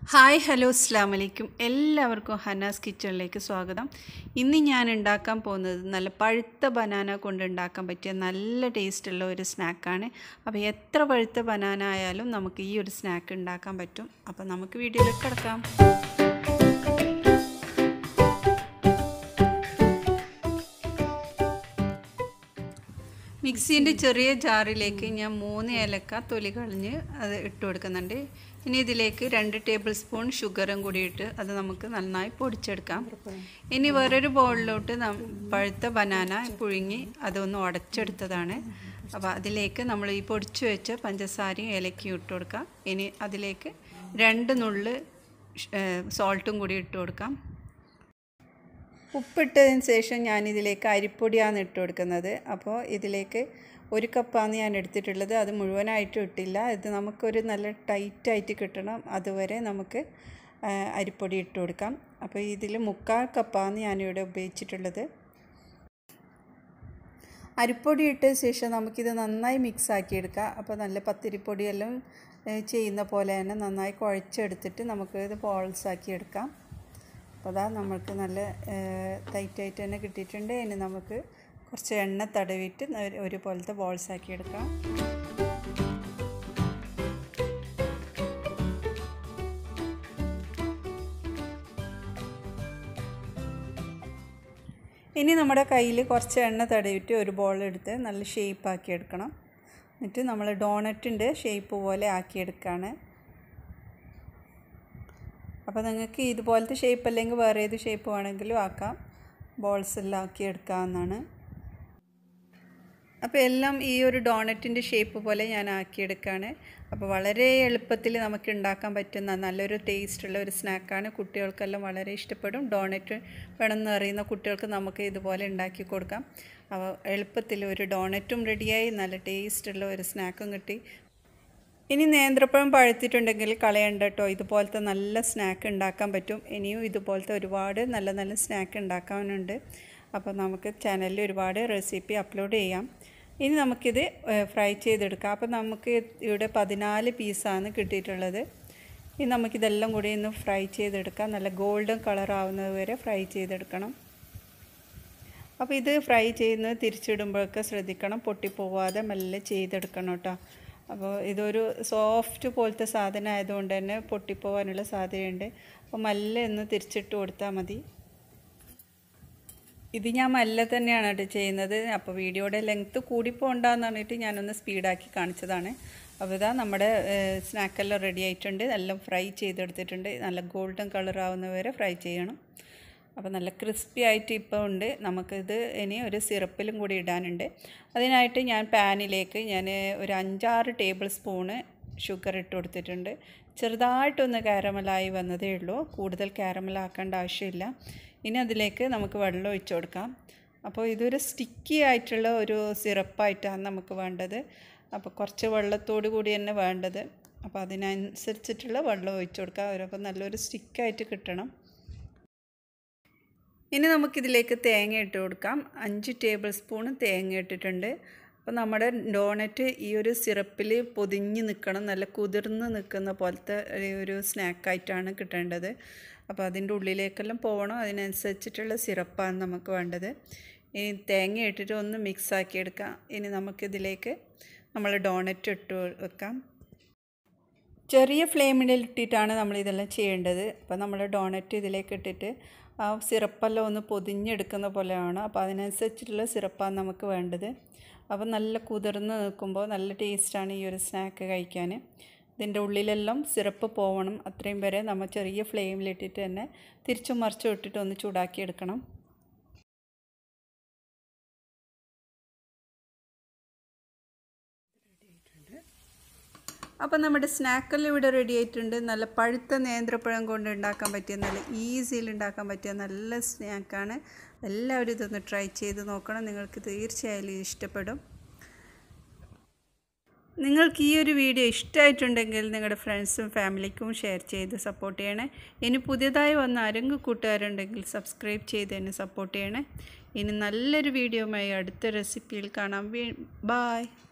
hi hello അസ്സാം വലൈക്കും എല്ലാവർക്കും ഹനാസ് കിച്ചണിലേക്ക് സ്വാഗതം ഇന്ന് ഞാൻ ഉണ്ടാക്കാൻ പോകുന്നത് നല്ല പഴുത്ത ബനാന കൊണ്ട് ഉണ്ടാക്കാൻ പറ്റിയ നല്ല ടേസ്റ്റുള്ള ഒരു സ്നാക്കാണ് അപ്പോൾ എത്ര പഴുത്ത ബനാന ആയാലും നമുക്ക് ഈ ഒരു സ്നാക്ക് ഉണ്ടാക്കാൻ പറ്റും അപ്പോൾ നമുക്ക് വീഡിയോയിലേക്ക് കിടക്കാം മിക്സീൻ്റെ ചെറിയ ജാറിലേക്ക് ഞാൻ മൂന്ന് ഏലക്ക തൊലി കളഞ്ഞ് അത് ഇട്ട് കൊടുക്കുന്നുണ്ട് ഇനി ഇതിലേക്ക് രണ്ട് ടേബിൾ സ്പൂൺ ഷുഗറും കൂടി ഇട്ട് അത് നമുക്ക് നന്നായി പൊടിച്ചെടുക്കാം ഇനി വേറൊരു ബൗളിലോട്ട് പഴുത്ത ബനാന പുഴുങ്ങി അതൊന്ന് ഉടച്ചെടുത്തതാണ് അപ്പോൾ അതിലേക്ക് നമ്മൾ ഈ പൊടിച്ചു വെച്ച പഞ്ചസാരയും ഏലക്കയും ഇട്ട് കൊടുക്കാം ഇനി അതിലേക്ക് രണ്ട് നുള്ള് സോൾട്ടും കൂടി ഇട്ട് കൊടുക്കാം ഉപ്പിട്ടതിന് ശേഷം ഞാനിതിലേക്ക് അരിപ്പൊടിയാണ് ഇട്ട് കൊടുക്കുന്നത് അപ്പോൾ ഇതിലേക്ക് ഒരു കപ്പാണ് ഞാൻ എടുത്തിട്ടുള്ളത് അത് മുഴുവനായിട്ടും ഇട്ടില്ല ഇത് നമുക്കൊരു നല്ല ടൈറ്റായിട്ട് കിട്ടണം അതുവരെ നമുക്ക് അരിപ്പൊടി ഇട്ട് കൊടുക്കാം അപ്പോൾ ഇതിൽ മുക്കാൽ കപ്പാണ് ഞാനിവിടെ ഉപയോഗിച്ചിട്ടുള്ളത് അരിപ്പൊടി ഇട്ട ശേഷം നമുക്കിത് നന്നായി മിക്സ് ആക്കിയെടുക്കാം അപ്പോൾ നല്ല പത്തിരിപ്പൊടിയെല്ലാം ചെയ്യുന്ന പോലെ തന്നെ നന്നായി കുഴച്ചെടുത്തിട്ട് നമുക്ക് ഇത് ബോൾസ് ആക്കി എടുക്കാം അപ്പോൾ അതാ നമുക്ക് നല്ല ടൈറ്റായിട്ട് തന്നെ കിട്ടിയിട്ടുണ്ട് ഇനി നമുക്ക് കുറച്ച് എണ്ണ തടവിയിട്ട് ഒരു പോലത്തെ ബോൾസ് ആക്കി എടുക്കാം ഇനി നമ്മുടെ കയ്യിൽ കുറച്ച് എണ്ണ തടവിട്ട് ഒരു ബോൾ എടുത്ത് നല്ല ഷേപ്പ് ആക്കി എടുക്കണം എന്നിട്ട് നമ്മൾ ഡോണറ്റിൻ്റെ ഷേപ്പ് പോലെ ആക്കിയെടുക്കുകയാണ് അപ്പോൾ നിങ്ങൾക്ക് ഇതുപോലത്തെ ഷേപ്പ് അല്ലെങ്കിൽ വേറെ ഏത് ഷേപ്പ് വേണമെങ്കിലും ആക്കാം ബോൾസ് എല്ലാം ആക്കി എടുക്കാവുന്നതാണ് അപ്പോൾ എല്ലാം ഈ ഒരു ഡോണറ്റിൻ്റെ ഷേപ്പ് പോലെ ഞാൻ ആക്കിയെടുക്കുകയാണ് അപ്പോൾ വളരെ എളുപ്പത്തിൽ നമുക്ക് ഉണ്ടാക്കാൻ പറ്റുന്ന നല്ലൊരു ടേസ്റ്റുള്ള ഒരു സ്നാക്കാണ് കുട്ടികൾക്കെല്ലാം വളരെ ഇഷ്ടപ്പെടും ഡോണറ്റ് വേണമെന്ന് അറിയുന്ന കുട്ടികൾക്ക് നമുക്ക് ഇതുപോലെ ഉണ്ടാക്കി കൊടുക്കാം അപ്പോൾ എളുപ്പത്തിൽ ഒരു ഡോണറ്റും റെഡിയായി നല്ല ടേസ്റ്റുള്ള ഒരു സ്നാക്കും കിട്ടി ഇനി നേന്ത്രപ്പഴം പഴുത്തിട്ടുണ്ടെങ്കിൽ കളയണ്ട കേട്ടോ ഇതുപോലത്തെ നല്ല സ്നാക്ക് ഉണ്ടാക്കാൻ പറ്റും ഇനിയും ഇതുപോലത്തെ ഒരുപാട് നല്ല നല്ല സ്നാക്ക് ഉണ്ടാക്കാനുണ്ട് അപ്പോൾ നമുക്ക് ചാനലിൽ ഒരുപാട് റെസിപ്പി അപ്ലോഡ് ചെയ്യാം ഇനി നമുക്കിത് ഫ്രൈ ചെയ്തെടുക്കാം അപ്പോൾ നമുക്ക് ഇവിടെ പതിനാല് പീസാണ് കിട്ടിയിട്ടുള്ളത് ഇനി നമുക്കിതെല്ലാം കൂടി ഒന്ന് ഫ്രൈ ചെയ്തെടുക്കാം നല്ല ഗോൾഡൻ കളർ ആവുന്നത് വരെ ഫ്രൈ ചെയ്തെടുക്കണം അപ്പോൾ ഇത് ഫ്രൈ ചെയ്യുന്നത് തിരിച്ചിടുമ്പോഴൊക്കെ ശ്രദ്ധിക്കണം പൊട്ടിപ്പോവാതെ മെല്ലെ ചെയ്തെടുക്കണം കേട്ടോ അപ്പോൾ ഇതൊരു സോഫ്റ്റ് പോലത്തെ സാധനം ആയതുകൊണ്ട് തന്നെ പൊട്ടിപ്പോവാനുള്ള സാധ്യതയുണ്ട് അപ്പോൾ മല്ല ഒന്ന് തിരിച്ചിട്ട് കൊടുത്താൽ മതി ഇത് ഞാൻ മല്ല തന്നെയാണ് കേട്ടോ ചെയ്യുന്നത് അപ്പോൾ വീഡിയോയുടെ ലെങ്ത്ത് കൂടിപ്പോണ്ടെന്ന് പറഞ്ഞിട്ട് ഞാനൊന്ന് സ്പീഡാക്കി കാണിച്ചതാണ് അപ്പോൾ ഇതാ നമ്മുടെ സ്നാക്കെല്ലാം റെഡി ആയിട്ടുണ്ട് എല്ലാം ഫ്രൈ ചെയ്തെടുത്തിട്ടുണ്ട് നല്ല ഗോൾഡൻ കളർ ആവുന്നവരെ ഫ്രൈ ചെയ്യണം അപ്പോൾ നല്ല ക്രിസ്പി ആയിട്ട് ഇപ്പോൾ ഉണ്ട് നമുക്കിത് ഇനി ഒരു സിറപ്പിലും കൂടി ഇടാനുണ്ട് അതിനായിട്ട് ഞാൻ പാനിലേക്ക് ഞാൻ ഒരു അഞ്ചാറ് ടേബിൾ സ്പൂണ് ഷുഗർ ഇട്ട് കൊടുത്തിട്ടുണ്ട് ചെറുതായിട്ടൊന്ന് കാരമലായി വന്നതേ ഉള്ളൂ കൂടുതൽ കാരമലാക്കേണ്ട ആവശ്യമില്ല ഇനി അതിലേക്ക് നമുക്ക് വെള്ളം ഒഴിച്ചു കൊടുക്കാം അപ്പോൾ ഇതൊരു സ്റ്റിക്കി ആയിട്ടുള്ള ഒരു സിറപ്പായിട്ടാണ് നമുക്ക് വേണ്ടത് അപ്പോൾ കുറച്ച് വെള്ളത്തോട് കൂടി തന്നെ വേണ്ടത് അപ്പോൾ അതിനനുസരിച്ചിട്ടുള്ള വെള്ളം ഒഴിച്ചു കൊടുക്കാം അപ്പോൾ നല്ലൊരു സ്റ്റിക്കായിട്ട് കിട്ടണം ഇനി നമുക്കിതിലേക്ക് തേങ്ങ ഇട്ട് കൊടുക്കാം അഞ്ച് ടേബിൾ സ്പൂൺ തേങ്ങ ഇട്ടിട്ടുണ്ട് അപ്പോൾ നമ്മുടെ ഡോണറ്റ് ഈ ഒരു സിറപ്പിൽ പൊതിഞ്ഞ് നിൽക്കണം നല്ല കുതിർന്ന് നിൽക്കുന്ന പോലത്തെ ഒരു സ്നാക്കായിട്ടാണ് കിട്ടേണ്ടത് അപ്പോൾ അതിൻ്റെ ഉള്ളിലേക്കെല്ലാം പോകണം അതിനനുസരിച്ചിട്ടുള്ള സിറപ്പാണ് നമുക്ക് വേണ്ടത് ഇനി തേങ്ങ ഇട്ടിട്ട് ഒന്ന് മിക്സ് ആക്കി എടുക്കാം ഇനി നമുക്കിതിലേക്ക് നമ്മൾ ഡോണറ്റ് ഇട്ട് വെക്കാം ചെറിയ ഫ്ലെയിമിൽ ഇട്ടിട്ടാണ് നമ്മൾ ഇതെല്ലാം ചെയ്യേണ്ടത് അപ്പോൾ നമ്മൾ ഡോണറ്റ് ഇതിലേക്ക് ഇട്ടിട്ട് ആ സിറപ്പെല്ലാം ഒന്ന് പൊതിഞ്ഞെടുക്കുന്ന പോലെയാണ് അപ്പോൾ അതിനനുസരിച്ചിട്ടുള്ള സിറപ്പാണ് നമുക്ക് വേണ്ടത് അപ്പോൾ നല്ല കുതിർന്ന് നിൽക്കുമ്പോൾ നല്ല ടേസ്റ്റാണ് ഈ ഒരു സ്നാക്ക് കഴിക്കാൻ ഇതിൻ്റെ ഉള്ളിലെല്ലാം സിറപ്പ് പോകണം അത്രയും വരെ നമ്മൾ ചെറിയ ഫ്ലെയിമിലിട്ടിട്ട് തന്നെ തിരിച്ചും മറിച്ചും ഇട്ടിട്ട് ഒന്ന് ചൂടാക്കി എടുക്കണം അപ്പോൾ നമ്മുടെ സ്നാക്കെല്ലാം ഇവിടെ റെഡി ആയിട്ടുണ്ട് നല്ല പഴുത്ത നേന്ത്രപ്പഴം കൊണ്ട് ഉണ്ടാക്കാൻ പറ്റിയ നല്ല ഈസിയിൽ ഉണ്ടാക്കാൻ പറ്റിയ നല്ല സ്നാക്കാണ് എല്ലാവരും ഇതൊന്ന് ട്രൈ ചെയ്ത് നോക്കണം നിങ്ങൾക്ക് തീർച്ചയായും ഇഷ്ടപ്പെടും നിങ്ങൾക്ക് ഈ ഒരു വീഡിയോ ഇഷ്ടമായിട്ടുണ്ടെങ്കിൽ നിങ്ങളുടെ ഫ്രണ്ട്സും ഫാമിലിക്കും ഷെയർ ചെയ്ത് സപ്പോർട്ട് ചെയ്യണേ ഇനി പുതിയതായി വന്ന ആരെങ്കിലും കൂട്ടുകാരുണ്ടെങ്കിൽ സബ്സ്ക്രൈബ് ചെയ്ത് എന്നെ സപ്പോർട്ട് ചെയ്യണേ ഇനി നല്ലൊരു വീഡിയോയുമായി അടുത്ത റെസിപ്പിയിൽ കാണാം ബായ്